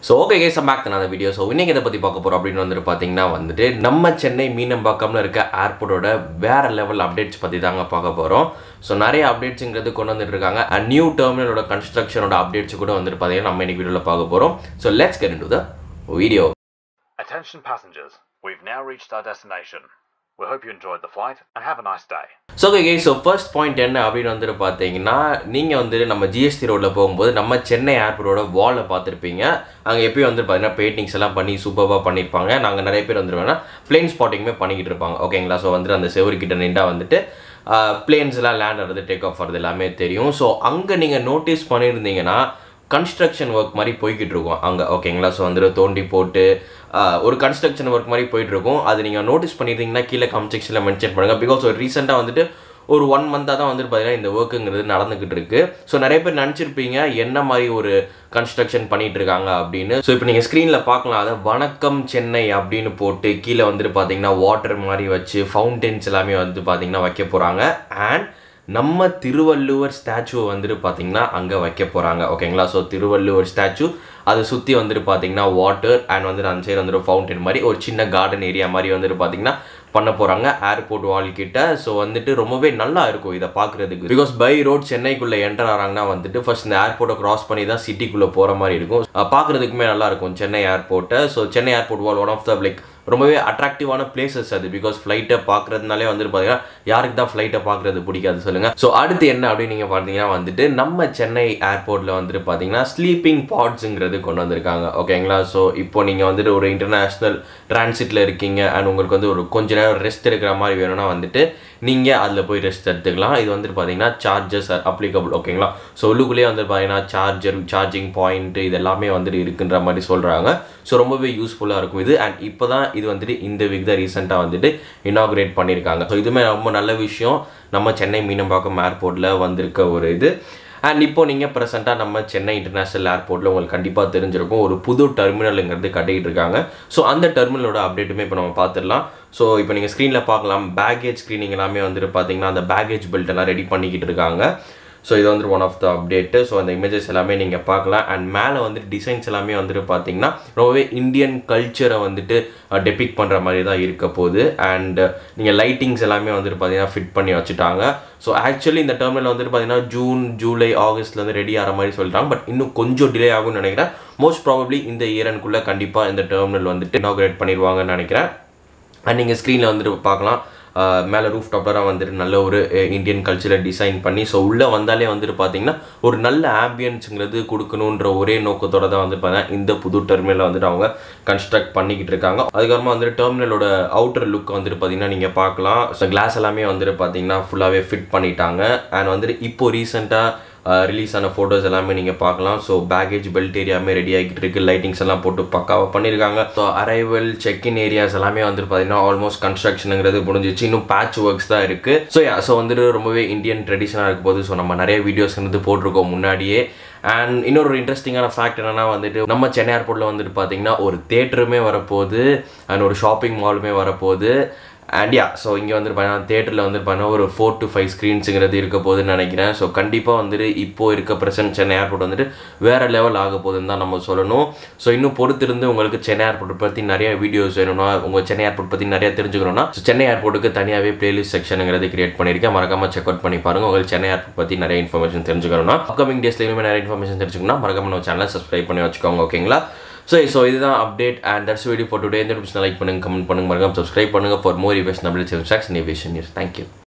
So okay case back தான் அந்த video so இன்னைக்கு இதை பற்றி பார்க்க போகிறோம் அப்படின்னு வந்துட்டு பார்த்தீங்கன்னா வந்துட்டு நம்ம சென்னை மீனம்பாக்கம்ல இருக்க ஏர்போர்ட்டோட வேற லெவல் அப்டேட்ஸ் பற்றி தாங்க பார்க்க போகிறோம் ஸோ நிறைய அப்டேட்ஸுங்கிறது கொண்டு வந்துட்டு இருக்காங்க அண்ட் நியூ டெர்மினலோட கன்ஸ்ட்ரக்ஷனோட அப்டேட்ஸ் கூட வந்துட்டு பார்த்தீங்கன்னா நம்ம இன்னைக்கு வீடியோவில் பார்க்க போகிறோம் so let's get to the video Attention passengers, we've now reached our destination. We hope you enjoyed the flight and have a nice day. So okay so first point என்ன அப்படின்னு வந்துட்டு பார்த்தீங்கன்னா நீங்கள் வந்து நம்ம ஜிஎஸ்டி ரோட்டில் போகும்போது நம்ம சென்னை ஏர்போர்ட்டோட வாலை பார்த்துருப்பீங்க அங்கே எப்பயும் வந்து பார்த்தீங்கன்னா பெயிண்டிங்ஸ் எல்லாம் பண்ணி சூப்பராக பண்ணியிருப்பாங்க நாங்கள் நிறைய பேர் வந்துட்டு வேணால் பிளேன் ஸ்பாட்டிங்குமே பண்ணிக்கிட்டு இருப்பாங்க ஓகேங்களா ஸோ வந்துட்டு அந்த செவருக்கிட்ட நின்றா வந்துட்டு பிளேன்ஸ் எல்லாம் லேண்ட் ஆகிறது டேக் ஆஃப் ஆகிறது எல்லாமே தெரியும் ஸோ அங்கே நீங்கள் நோட்டீஸ் பண்ணியிருந்தீங்கன்னா கன்ஸ்ட்ரக்ஷன் ஒர்க் மாதிரி போய்கிட்டு இருக்கும் அங்கே ஓகேங்களா ஸோ வந்துட்டு தோண்டி போட்டு ஆஹ், ஒரு கன்ஸ்ட்ரக்ஷன் ஒர்க் மாதிரி போயிட்டு இருக்கும் அது நீங்கள் நோட்டீஸ் பண்ணியிருந்தீங்கன்னா கீழே கமெண்ட் செக்ஷனில் மென்ஷன் பண்ணுங்கள் பிகாஸ் ஒரு ரீசெண்டாக வந்துட்டு ஒரு ஒன் மந்தாக தான் வந்துட்டு பார்த்தீங்கன்னா இந்த ஒர்க்குங்கிறது நடந்துக்கிட்டு இருக்கு ஸோ நிறைய பேர் நினச்சிருப்பீங்க என்ன மாதிரி ஒரு கன்ஸ்ட்ரக்ஷன் பண்ணிட்டு இருக்காங்க அப்படின்னு ஸோ இப்போ நீங்கள் ஸ்க்ரீனில் பார்க்கலாம் அதை வணக்கம் சென்னை அப்படின்னு போட்டு கீழே வந்துட்டு பார்த்தீங்கன்னா வாட்டர் மாதிரி வச்சு ஃபவுண்டென்ஸ் எல்லாமே வந்து பார்த்தீங்கன்னா வைக்க போகிறாங்க அண்ட் நம்ம திருவள்ளுவர் ஸ்டாச்சுவை வந்துட்டு பார்த்தீங்கன்னா அங்கே வைக்க போகிறாங்க ஓகேங்களா ஸோ திருவள்ளுவர் ஸ்டாச்சு அதை சுற்றி வந்துட்டு பார்த்தீங்கன்னா வாட்டர் அண்ட் வந்துட்டு அந்த சைடு வந்துட்டு ஃபவுண்டன் மாதிரி ஒரு சின்ன கார்டன் ஏரியா மாதிரி வந்துட்டு பார்த்தீங்கன்னா பண்ண போகிறாங்க ஏர்போர்ட் வால் கிட்ட ஸோ வந்துட்டு ரொம்பவே நல்லா இருக்கும் இதை பார்க்குறதுக்கு பிகாஸ் பை ரோட் சென்னைக்குள்ளே என்டர் ஆகிறாங்கன்னா வந்துட்டு ஃபர்ஸ்ட் இந்த ஏர்போர்ட்டை கிராஸ் பண்ணி தான் சிட்டிக்குள்ளே போகிற மாதிரி இருக்கும் அஹ் பார்க்குறதுக்குமே நல்லா இருக்கும் சென்னை ஏர்போர்ட்டை so Chennai airport wall one of the like ரொம்பவே அட்ராக்டிவான பிளேசஸ் அது பிகாஸ் ஃப்ளைட்டை பார்க்குறதுனாலே வந்துட்டு பார்த்தீங்கன்னா யாருக்கு தான் ஃப்ளைட்டை பார்க்குறது பிடிக்காது சொல்லுங்கள் ஸோ அடுத்து என்ன அப்படின்னு நீங்கள் பார்த்தீங்கன்னா வந்துட்டு நம்ம சென்னை ஏர்போர்ட்டில் வந்துட்டு பார்த்தீங்கன்னா ஸ்லீப்பிங் பாட்ஸுங்கிறது கொண்டு வந்திருக்காங்க ஓகேங்களா ஸோ இப்போ நீங்கள் வந்துட்டு ஒரு இன்டர்நேஷ்னல் டிரான்சிட்டில் இருக்கீங்க அண்ட் உங்களுக்கு வந்து ஒரு கொஞ்ச நேரம் ரெஸ்ட் இருக்கிற மாதிரி வேணும்னா வந்துட்டு நீங்கள் அதில் போய் ரெஸ்ட் எடுத்துக்கலாம் இது வந்துட்டு பார்த்தீங்கன்னா சார்ஜஸ் ஆர் அப்ளிகபிள் ஓகேங்களா ஸோ உள்ளுக்குள்ளேயே வந்து பார்த்தீங்கன்னா சார்ஜர் சார்ஜிங் பாயிண்ட் இது எல்லாமே வந்துட்டு இருக்குன்ற மாதிரி சொல்கிறாங்க ஸோ ரொம்பவே யூஸ்ஃபுல்லாக இருக்கும் இது அண்ட் இப்போ தான் இது வந்துட்டு இந்த வீக் தான் ரீசெண்டாக வந்துட்டு இனாகுரேட் பண்ணியிருக்காங்க ஸோ இதுவுமே ரொம்ப நல்ல விஷயம் நம்ம சென்னை மீனம்பாக்கம் ஏர்போர்ட்டில் வந்திருக்க ஒரு இது அண்ட் இப்போ நீங்கள் ப்ரெசென்ட்டாக நம்ம சென்னை இன்டர்நேஷனல் ஏர்போர்ட்டில் உங்களுக்கு கண்டிப்பாக தெரிஞ்சிருக்கும் ஒரு புது டெர்மினலுங்கிறது கட்டிக்கிட்டு இருக்காங்க ஸோ அந்த டெர்மினலோட அப்டேட்டுமே இப்போ நம்ம பார்த்துடலாம் ஸோ இப்போ நீங்கள் ஸ்க்ரீனில் பார்க்கலாம் பேக்கேஜ் ஸ்க்ரீனிங் எல்லாமே வந்துட்டு பார்த்தீங்கன்னா அந்த பேக்கேஜ் பெல்ட் எல்லாம் ரெடி பண்ணிக்கிட்டு இருக்காங்க ஸோ இது வந்து one of the update so அந்த இமேஜஸ் எல்லாமே நீங்கள் பார்க்கலாம் அண்ட் மேலே வந்துட்டு டிசைன்ஸ் எல்லாமே வந்துட்டு பார்த்தீங்கன்னா ரொம்பவே இந்தியன் கல்ச்சரை வந்துட்டு டெபிக் பண்ணுற மாதிரி தான் இருக்க போகுது அண்ட் நீங்கள் லைட்டிங்ஸ் எல்லாமே வந்துட்டு பார்த்தீங்கன்னா ஃபிட் பண்ணி வச்சுட்டாங்க ஸோ ஆக்சுவலி இந்த டெர்மினல் வந்துட்டு பார்த்தீங்கன்னா ஜூன் ஜூலை ஆகஸ்ட்ல வந்து ரெடி ஆகிற மாதிரி சொல்லிட்டாங்க பட் இன்னும் கொஞ்சம் டிலே ஆகும்னு நினைக்கிறேன் மோஸ்ட் ப்ராபப்ளி இந்த இயரனுக்குள்ளே கண்டிப்பாக இந்த டெர்மினல் வந்துட்டு இனாகுரேட் பண்ணிடுவாங்கன்னு நினைக்கிறேன் அண்ட் நீங்கள் ஸ்க்ரீனில் வந்துட்டு பார்க்கலாம் ஆஹ் மேலே ரூஃப் டாப்லராக வந்துட்டு நல்ல ஒரு இந்தியன் கல்ச்சரை டிசைன் பண்ணி ஸோ உள்ளே வந்தாலே வந்துட்டு பார்த்தீங்கன்னா ஒரு நல்ல ஆம்பியன்ஸுங்கிறது கொடுக்கணுன்ற ஒரே நோக்கத்தோட தான் வந்து பார்த்தீங்கன்னா இந்த புது டெர்மினலை வந்துட்டு அவங்க கன்ஸ்ட்ரக்ட் பண்ணிக்கிட்டு இருக்காங்க அதுக்கப்புறமா வந்துட்டு டெர்மினலோட அவுட்டர் லுக் வந்துட்டு பார்த்தீங்கன்னா நீங்கள் பார்க்கலாம் ஸோ கிளாஸ் எல்லாமே வந்துட்டு பார்த்தீங்கன்னா ஃபுல்லாகவே ஃபிட் பண்ணிட்டாங்க அண்ட் வந்துட்டு இப்போ ரீசெண்டாக ரிலீஸ் ஆன ஃபோட்டோஸ் எல்லாமே நீங்கள் பார்க்கலாம் ஸோ பேக்கேஜ் பெல்ட் ஏரியாமே ரெடி ஆகிட்டு இருக்கு லைட்டிங்ஸ் எல்லாம் போட்டு பக்காவாக பண்ணியிருக்காங்க ஸோ அரைவல் செக்இன் ஏரியாஸ் எல்லாமே வந்துட்டு பார்த்தீங்கன்னா ஆல்மோஸ்ட் கன்ஸ்ட்ரக்ஷனுங்கிறது முடிஞ்சிச்சு இன்னும் பேட்ச் ஒர்க்ஸ் தான் இருக்குது ஸோ யா ஸோ வந்துட்டு ரொம்பவே இந்தியன் ட்ரெடிஷனாக இருக்க போது ஸோ நம்ம நிறைய வீடியோஸ் வந்து போட்டிருக்கோம் முன்னாடியே அண்ட் இன்னொரு இன்ட்ரெஸ்டிங்கான ஃபேக்ட் என்னன்னா வந்துட்டு நம்ம சென்னை ஏர்போர்ட்டில் வந்துட்டு பார்த்தீங்கன்னா ஒரு தேட்டருமே வரப்போகுது அண்ட் ஒரு ஷாப்பிங் மாலுமே வரப்போகுது அண்ட் யா ஸோ இங்கே வந்து பார்த்தீங்கன்னா தேட்டரில் வந்து பார்த்தீங்கன்னா ஒரு ஃபோர் டு ஃபைவ் ஸ்க்ரீன்ஸுங்கிறது இருக்க போகுதுன்னு நினைக்கிறேன் ஸோ கண்டிப்பாக வந்துட்டு இப்போ இருக்க ப்ரெசன்ட் சென்னை ஏர்போர்ட் வந்துட்டு வேறு லெவல் ஆக போகுதுன்னு தான் நம்ம சொல்லணும் ஸோ இன்னும் பொறுத்திருந்து உங்களுக்கு சென்னை ஏர்போர்ட் பற்றி நிறைய வீடியோஸ் வேணும்னா உங்கள் சென்னை ஏர்போர்ட் பற்றி நிறைய தெரிஞ்சுக்கணும்னா ஸோ சென்னை ஏர்போர்ட்டுக்கு தனியாகவே பிளேலிஸ்ட் செக்ஷனுங்கிறது கிரியேட் பண்ணியிருக்கேன் மறக்காம செக் அவுட் பண்ணி பாருங்க உங்களுக்கு சென்னை ஏர்போர்ட் பற்றி நிறைய இன்ஃபர்மேஷன் தெரிஞ்சுக்கணும்னா அப்கமிங் டேஸ்ல இனிமேல் நிறைய இன்ஃபர்மேஷன் தெரிஞ்சுக்கணும்னா மறக்காம நம்ம சேனலை சப்ஸ்கிரைப் பண்ணி வச்சுக்கோங்க ஓகேங்களா ஸோ ஸோ இதுதான் update and that's video for today இந்த லைக் பண்ணுங்க கமெண்ட் பண்ணுங்க மறக்காம சப்ஸ்கிரைப் பண்ணுங்க for more aviation updates news thank you